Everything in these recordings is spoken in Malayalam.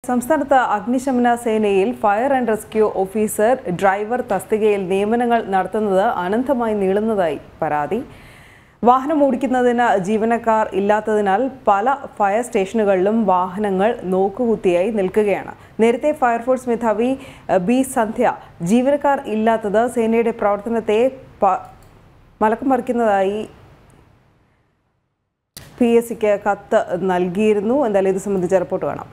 സംസ്ഥാനത്ത് അഗ്നിശമന സേനയിൽ fire and rescue officer driver തസ്തികയിൽ നിയമനങ്ങൾ നടത്തുന്നത് അനന്തമായി നീളുന്നതായി പരാതി വാഹനം ഓടിക്കുന്നതിന് ജീവനക്കാർ ഇല്ലാത്തതിനാൽ പല ഫയർ സ്റ്റേഷനുകളിലും വാഹനങ്ങൾ നോക്കുകുത്തിയായി നിൽക്കുകയാണ് നേരത്തെ ഫയർഫോഴ്സ് മേധാവി എഹ്, ബി സന്ധ്യ ജീവനക്കാർ ഇല്ലാത്തത് സേനയുടെ പ്രവർത്തനത്തെ പ- മലക്കം മറിക്കുന്നതായി പി എസ് സിക്ക് കത്ത് നൽകിയിരുന്നു എന്തായാലും ഇത് സംബന്ധിച്ച റിപ്പോർട്ട് കാണാം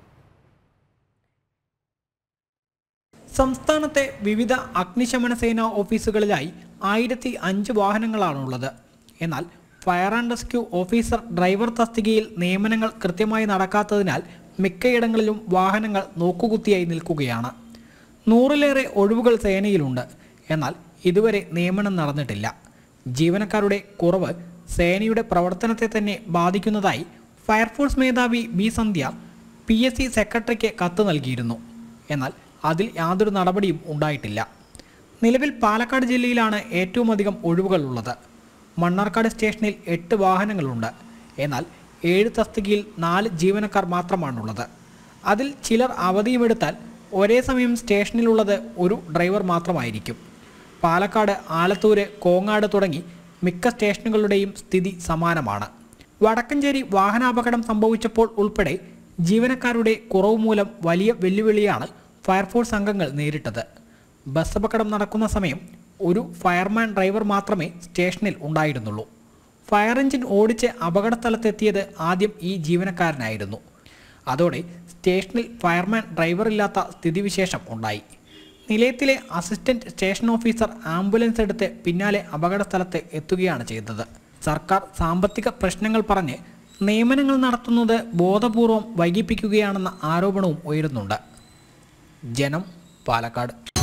സംസ്ഥാനത്തെ വിവിധ അഗ്നിശമന സേനാ ഓഫീസുകളിലായി ആയിരത്തി അഞ്ച് വാഹനങ്ങളാണുള്ളത് എന്നാൽ fire and rescue officer driver തസ്തികയിൽ നിയമനങ്ങൾ കൃത്യമായി നടക്കാത്തതിനാൽ മിക്കയിടങ്ങളിലും വാഹനങ്ങൾ നോക്കുകുത്തിയായി നിൽക്കുകയാണ് നൂറിലേറെ ഒഴിവുകൾ സേനയിലുണ്ട് എന്നാൽ ഇതുവരെ നിയമനം നടന്നിട്ടില്ല ജീവനക്കാരുടെ കുറവ് സേനയുടെ പ്രവർത്തനത്തെ തന്നെ ബാധിക്കുന്നതായി ഫയർഫോഴ്സ് മേധാവി B Sandhya P S C സെക്രട്ടറിക്ക് കത്ത് നൽകിയിരുന്നു എന്നാൽ അതിൽ യാതൊരു നടപടിയും ഉണ്ടായിട്ടില്ല നിലവിൽ പാലക്കാട് ജില്ലയിലാണ് ഏറ്റവും അധികം ഒഴിവുകൾ ഉള്ളത് മണ്ണാർക്കാട് സ്റ്റേഷനിൽ എട്ട് വാഹനങ്ങളുണ്ട് എന്നാൽ ഏഴ് തസ്തികയിൽ നാല് ജീവനക്കാർ മാത്രമാണുള്ളത് അതിൽ ചിലർ അവധിയുമെടുത്താൽ ഒരേ സമയം സ്റ്റേഷനിലുള്ളത് ഒരു ഡ്രൈവർ മാത്രമായിരിക്കും പാലക്കാട് ആലത്തൂര് കോങ്ങാട് തുടങ്ങി മിക്ക സ്റ്റേഷനുകളുടെയും സ്ഥിതി സമാനമാണ് വടക്കഞ്ചേരി വാഹനാപകടം സംഭവിച്ചപ്പോൾ ഉൾപ്പെടെ ജീവനക്കാരുടെ കുറവ് മൂലം വലിയ വെല്ലുവിളിയാണ് ഫയർഫോഴ്സ് അംഗങ്ങൾ നേരിട്ടത് ബസ് അപകടം നടക്കുന്ന സമയം ഒരു ഫയർമാൻ ഡ്രൈവർ മാത്രമേ സ്റ്റേഷനിൽ ഉണ്ടായിരുന്നുള്ളൂ ഫയർ എഞ്ചിൻ ഓടിച്ച് അപകടസ്ഥലത്തെത്തിയത് ആദ്യം ഈ ജീവനക്കാരനായിരുന്നു അതോടെ സ്റ്റേഷനിൽ ഫയർമാൻ ഡ്രൈവറില്ലാത്ത സ്ഥിതിവിശേഷം ഉണ്ടായി നിലയത്തിലെ അസിസ്റ്റന്റ് സ്റ്റേഷൻ ഓഫീസർ ആംബുലൻസ് എടുത്ത് പിന്നാലെ അപകട സ്ഥലത്ത് എത്തുകയാണ് ചെയ്തത് സർക്കാർ സാമ്പത്തിക പ്രശ്നങ്ങൾ പറഞ്ഞ് നിയമനങ്ങൾ നടത്തുന്നത് ബോധപൂർവം വൈകിപ്പിക്കുകയാണെന്ന ആരോപണവും ഉയരുന്നുണ്ട് ജനം പാലക്കാട്